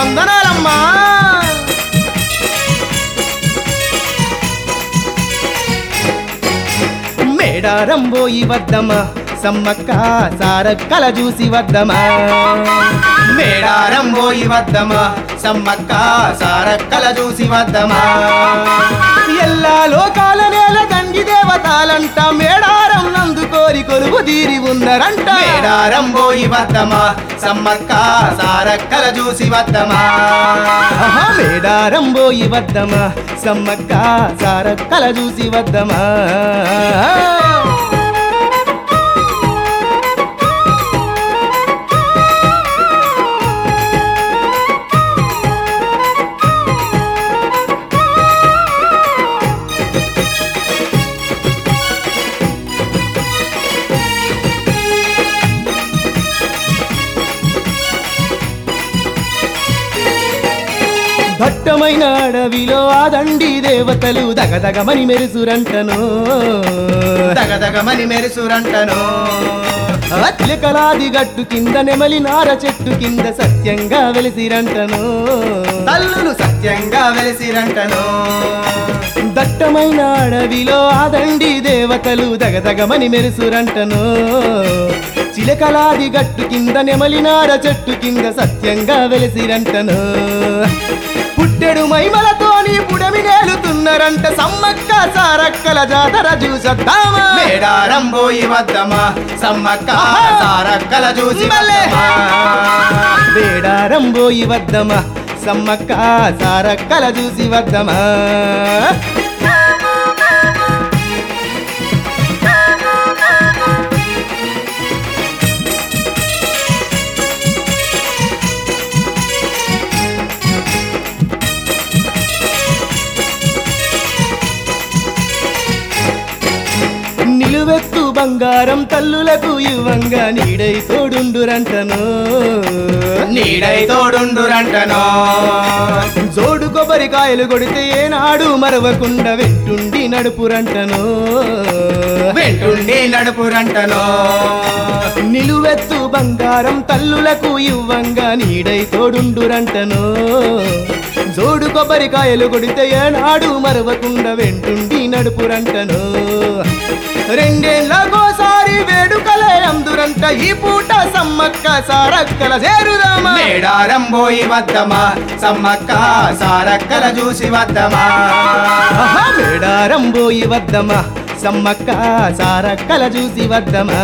వందనాలమ్మా మేడారం పోయి వద్దమా సమ్మక్క సారక్కల చూసి వద్దమా మేడారం పోయి వద్దమా సమ్మక్క సారక్కల చూసి వద్దమా ఎల్లా లోకాల నేల దండి దేవతాలంట మేడారం నందు కోరి కొలువు తీరి ఉన్నరంట మేడారం పోయి వద్దమా సమ్మక్క సారక్కల చూసి వద్దమా ఆహా, మేడారం పోయి వద్దమా సమ్మక్క సారక్కల చూసి వద్దమా దట్టమైన అడవిలో ఆ దండి దేవతలు దగదగమని మెరుసురంటను దగదగమని మెరుసురంటను అత్లకలాది గట్టు కింద నెమలి నార చెట్టు కింద సత్యంగా వెలిసిరంటను తల్లులు సత్యంగా వెలిసిరంటను దట్టమైన అడవిలో ఆ దండి దేవతలు దగదగమని మెరుసురంటను చిలకలాది గట్టు కింద నెమలినార చెట్టు కింద సత్యంగా వెలిసిరంటను పుట్టెడు మైమలతోని పుడమి నేలుతున్నరంట సమ్మక్క సారక్కల జాతర చూసొద్దామా మేడారం పోయి వద్దమా సమ్మక్క సారక్కల చూసి వద్దమా. మేడారం పోయి వద్దమా సమ్మక్క సారక్కల చూసి వద్దమా నిలువెత్తు బంగారం తల్లులకు ఇవ్వంగా నీడై తోడుండురంటను నీడై తోడుండురంటనో జోడు కొబ్బరికాయలు కొడితే ఏనాడు మరవకుండా వెట్టుండి నడుపురంటను వెంటుండి నడుపురంటనో నిలువెత్తు బంగారం తల్లులకు ఇవ్వంగా నీడై తోడుండురంటను జోడు కొబ్బరికాయలు కొడితే ఏనాడు మరవకుండా వెంటుండి నడుపురంటను రెండేళ్ళకోసారి వేడుకలే అందురంట ఈ పూట సమ్మక్క సారక్కల చేరుదామా మేడారం పోయి వద్దమా సమ్మక్క సారక్కల చూసి వద్దమా ఆహా, మేడారం పోయి వద్దమా సమ్మక్క సారక్కల చూసి వద్దమా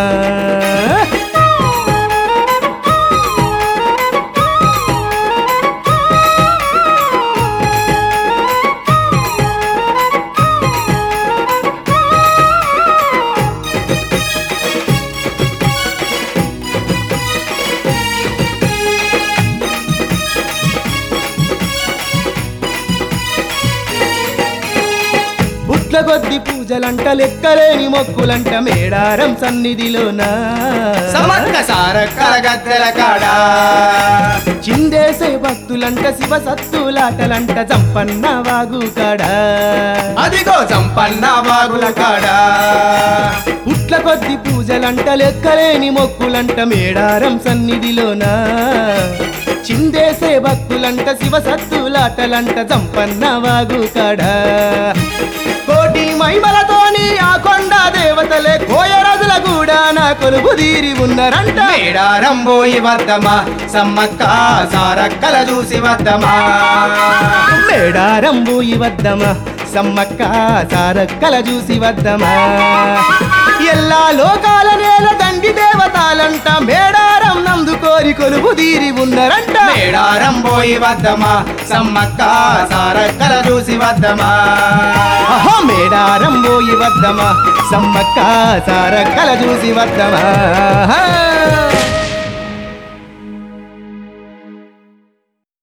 పుట్ల కొద్ది పూజలంట లెక్కలేని మొక్కులంట మేడారం సన్నిధిలోనా సమ్మక్క సారక్కల గద్దెల కాడా చిందేసే భక్తులంట శివ సత్తులాటలంట జంపన్న వాగు కాడా అదిగో సంపన్న బాగుల కాడా పుట్ల కొద్ది పూజలంట లెక్కలేని మొక్కులంట మేడారం సన్నిధిలోనా చిందేసే భక్తులంట శివ సత్తులాటలంట జంపన్న వాగు కాడా కోటి మైమలతోని ఆ కొండ దేవతలే కోయరాజుల కూడా నా కొలువు తీరి ఉన్నరంట మేడారం పోయి వద్దమా సమ్మక్క సారక్కల చూసి వద్దమా మేడారం పోయి వద్దమా సమ్మక్క సారక్కల చూసి వద్దమా ఎల్లా లోకాల నేల దండి దేవతాలంట మేడారం నందు కోరి కొలువు తీరి ఉన్నరంట మేడారం పోయి వద్దమా సమ్మక్క సారక్కల చూసి వద్దమా ఆహా, మేడారం పోయి వద్దమా సమ్మక్క సారక్కల చూసి వద్దమా